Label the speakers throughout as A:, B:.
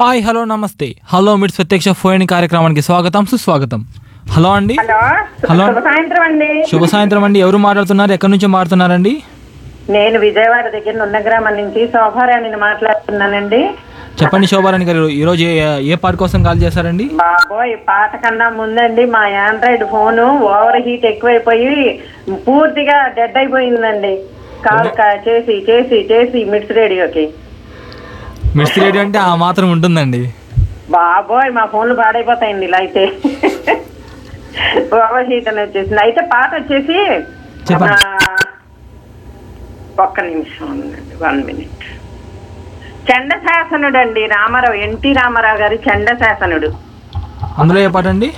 A: Hi hello నమస్తే hello మిట్స్ ప్రత్యక్ష ఫోన్ కార్యక్రమానికి స్వాగతం సుస్వాగతం హలో అండి
B: హలో
A: హలో.
B: శుభ సాయంత్రం అండి
A: శుభ సాయంత్రం అండి ఎవరు మాట్లాడుతున్నారు ఎక్కడి నుంచి మాట్లాడుతున్నారండి
B: నేను విజయవాడ దగ్గర నున్న గ్రామం నుంచి శోభారాణిని మాట్లాడుతున్నానండి
A: చెప్పండి శోభారాణి గారు ఈరోజు ఏ ఏ పాట కోసం కాల్ చేశారండి
B: బాబోయ్ పాట కన్నా ముందండి మా ఆండ్రాయిడ్ ఫోను ఓవర్ హీట్ ఎక్కువైపోయి పూర్తిగా డెడ్ అయిపోయిందండి కాల్ కా- చేసి చేసి చేసి మిడ్స్ రేడియోకి
A: మిర్చి రేడియో అంటే ఆ మాత్రం ఉంటుందండి
B: బాబోయ్ మా ఫోన్లు పాడైపోతాయండి ఇలా అయితే ఓవర్ హీట్ అని వచ్చేసింది అయితే పాట వచ్చేసి
A: చెప్పండి.
B: ఆ, ఒక్క నిమిషం ఉందండి వన్ మినిట్ చండశాసనుడు అండి రామారావు ఎన్టీ రామారావు గారి చండశాసనుడు
A: అందులో ఏ పాట అండి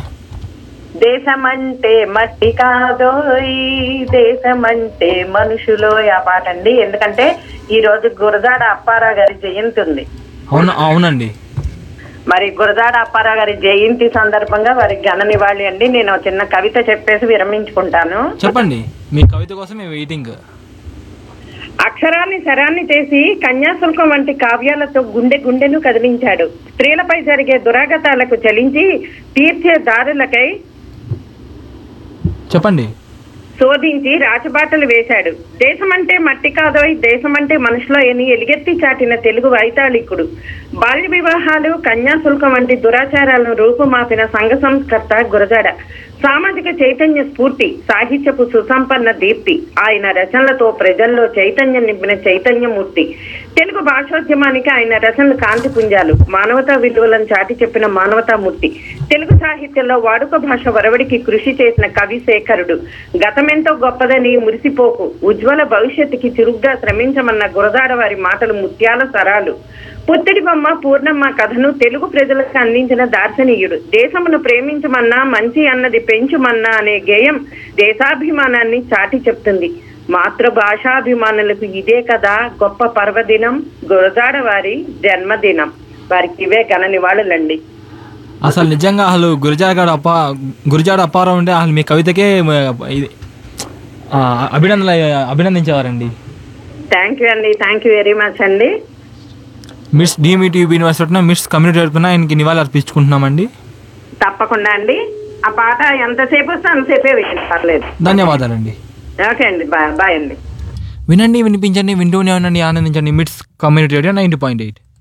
B: దేశమంటే మట్టి కాదోయ్ దేశమంటే మనుషులోయ్ ఆ పాట అండి ఎందుకంటే ఈ రోజు గురజాడ అప్పారావు గారి జయంతి ఉంది
A: అవును అవునండి
B: మరి గురజాడ అప్పారావు గారి జయంతి సందర్భంగా వారికి ఘన నివాళి అండి నేను ఒక చిన్న కవిత చెప్పేసి విరమించుకుంటాను
A: చెప్పండి మీ కవిత కోసం మేము వెయిటింగ్
B: అక్షరాన్ని శరాన్ని చేసి కన్యాశుల్కం వంటి కావ్యాలతో గుండె గుండెను కదిలించాడు స్త్రీలపై జరిగే దురాగతాలకు చలించి తీర్చే దారులకై
A: చెప్పండి
B: శోధించి రాచబాటలు వేశాడు దేశమంటే మట్టి కాదోయ్ దేశమంటే మనుషులో ఎని ఎలిగెత్తి చాటిన తెలుగు వైతాళికుడు బాల్య వివాహాలు కన్యాశుల్కం వంటి దురాచారాలను రూపుమాపిన సంఘ సంస్కర్త గురజాడ సామాజిక చైతన్య స్ఫూర్తి సాహిత్యపు సుసంపన్న దీప్తి ఆయన రచనలతో ప్రజల్లో చైతన్యం నింపిన చైతన్యమూర్తి తెలుగు భాషోద్యమానికి ఆయన రచనలు కాంతి పుంజాలు మానవతా విలువలను చాటి చెప్పిన మానవతామూర్తి తెలుగు సాహిత్యంలో వాడుక భాష వరవడికి కృషి చేసిన కవి శేఖరుడు గతమెంతో గొప్పదని మురిసిపోకు ఉజ్వల భవిష్యత్తుకి చురుగ్గా శ్రమించమన్న గురదాడ వారి మాటలు ముత్యాల సరాలు పుత్తడి బొమ్మ పూర్ణమ్మ కథను తెలుగు ప్రజలకు అందించిన దార్శనీయుడు దేశమును ప్రేమించమన్నా మంచి అన్నది పెంచుమన్నా అనే గేయం దేశాభిమానాన్ని చాటి చెప్తుంది మాతృభాషాభిమానులకు ఇదే కదా గొప్ప పర్వదినం గురజాడ వారి జన్మదినం వారికి ఇవే ఘన నివాళులండి
A: అసలు నిజంగా అసలు గురిజాడ గారు అప్ప గురిజాడ అప్పారావు ఉంటే అసలు మీ కవితకే మ, ఇది ఆ, అభినందన అభినందించేవారండి
B: థ్యాంక్ యూ అండి థ్యాంక్ యూ వెరీ మచ్ అండి
A: మిస్ డిమిటి యూనివర్సిటీ మిస్ కమ్యూనిటీ తరపున ఆయనకి నివాళి అర్పించుకుంటున్నామండి
B: తప్పకుండా అండి ఆ పాట ఎంతసేపు వస్తే అంతసేపే వేయండి పర్లేదు
A: ధన్యవాదాలండి
B: ఓకే అండి బాయ్ బాయ్ అండి
A: వినండి వినిపించండి వింటూనే ఉండండి ఆనందించండి MITS community radio ninety point eight